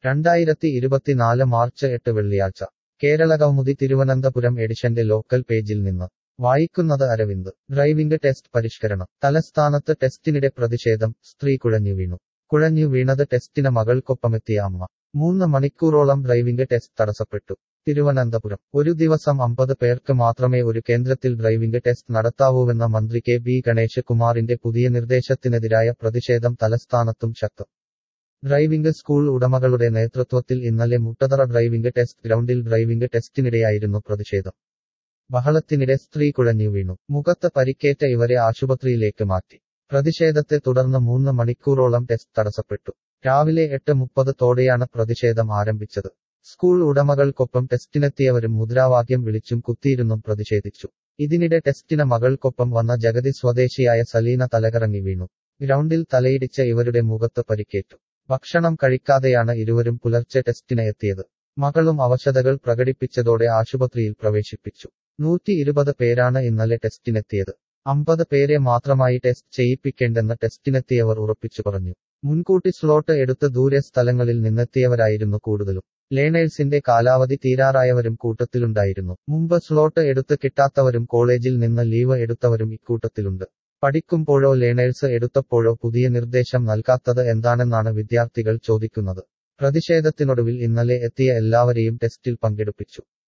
രണ്ടായിരത്തി ഇരുപത്തിനാല് മാർച്ച് എട്ട് വെള്ളിയാഴ്ച കേരളകൗമുദി തിരുവനന്തപുരം എഡിഷന്റെ ലോക്കൽ പേജിൽ നിന്ന് വായിക്കുന്നത് അരവിന്ദ് ഡ്രൈവിംഗ് ടെസ്റ്റ് പരിഷ്കരണം തലസ്ഥാനത്ത് ടെസ്റ്റിനിടെ പ്രതിഷേധം സ്ത്രീ കുഴഞ്ഞു വീണു കുഴഞ്ഞു വീണത് ടെസ്റ്റിന് മകൾക്കൊപ്പമെത്തിയ അമ്മ മൂന്ന് മണിക്കൂറോളം ഡ്രൈവിംഗ് ടെസ്റ്റ് തടസ്സപ്പെട്ടു തിരുവനന്തപുരം ഒരു ദിവസം അമ്പത് പേർക്ക് മാത്രമേ ഒരു കേന്ദ്രത്തിൽ ഡ്രൈവിംഗ് ടെസ്റ്റ് നടത്താവൂവെന്ന മന്ത്രി കെ ബി ഗണേശ് കുമാറിന്റെ പുതിയ നിർദ്ദേശത്തിനെതിരായ പ്രതിഷേധം തലസ്ഥാനത്തും ശക്തം ഡ്രൈവിംഗ് സ്കൂൾ ഉടമകളുടെ നേതൃത്വത്തിൽ ഇന്നലെ മുട്ടതറ ഡ്രൈവിംഗ് ടെസ്റ്റ് ഗ്രൗണ്ടിൽ ഡ്രൈവിംഗ് ടെസ്റ്റിനിടെയായിരുന്നു പ്രതിഷേധം ബഹളത്തിനിടെ സ്ത്രീ കുഴഞ്ഞു വീണു മുഖത്ത് പരിക്കേറ്റ ഇവരെ ആശുപത്രിയിലേക്ക് മാറ്റി പ്രതിഷേധത്തെ തുടർന്ന് മൂന്ന് മണിക്കൂറോളം ടെസ്റ്റ് തടസ്സപ്പെട്ടു രാവിലെ എട്ട് മുപ്പത് പ്രതിഷേധം ആരംഭിച്ചത് സ്കൂൾ ഉടമകൾക്കൊപ്പം ടെസ്റ്റിനെത്തിയവരും മുദ്രാവാക്യം വിളിച്ചും കുത്തിയിരുന്നും പ്രതിഷേധിച്ചു ഇതിനിടെ ടെസ്റ്റിന് മകൾക്കൊപ്പം വന്ന ജഗതി സ്വദേശിയായ സലീന തലകറങ്ങി വീണു ഗ്രൗണ്ടിൽ തലയിടിച്ച ഇവരുടെ മുഖത്ത് പരിക്കേറ്റു ഭക്ഷണം കഴിക്കാതെയാണ് ഇരുവരും പുലർച്ചെ ടെസ്റ്റിന് എത്തിയത് മകളും അവശതകൾ പ്രകടിപ്പിച്ചതോടെ ആശുപത്രിയിൽ പ്രവേശിപ്പിച്ചു നൂറ്റി ഇരുപത് പേരാണ് ഇന്നലെ ടെസ്റ്റിനെത്തിയത് അമ്പത് പേരെ മാത്രമായി ടെസ്റ്റ് ചെയ്യിപ്പിക്കേണ്ടെന്ന് ടെസ്റ്റിനെത്തിയവർ ഉറപ്പിച്ചു പറഞ്ഞു മുൻകൂട്ടി സ്ലോട്ട് എടുത്ത് ദൂരെ സ്ഥലങ്ങളിൽ നിന്നെത്തിയവരായിരുന്നു കൂടുതലും ലേണേഴ്സിന്റെ കാലാവധി തീരാറായവരും കൂട്ടത്തിലുണ്ടായിരുന്നു മുമ്പ് സ്ലോട്ട് എടുത്ത് കിട്ടാത്തവരും കോളേജിൽ നിന്ന് ലീവ് എടുത്തവരും ഇക്കൂട്ടത്തിലുണ്ട് പഠിക്കുമ്പോഴോ ലേണേഴ്സ് എടുത്തപ്പോഴോ പുതിയ നിർദ്ദേശം നൽകാത്തത് എന്താണെന്നാണ് വിദ്യാർത്ഥികൾ ചോദിക്കുന്നത് പ്രതിഷേധത്തിനൊടുവിൽ ഇന്നലെ എത്തിയ എല്ലാവരെയും ടെസ്റ്റിൽ പങ്കെടുപ്പിച്ചു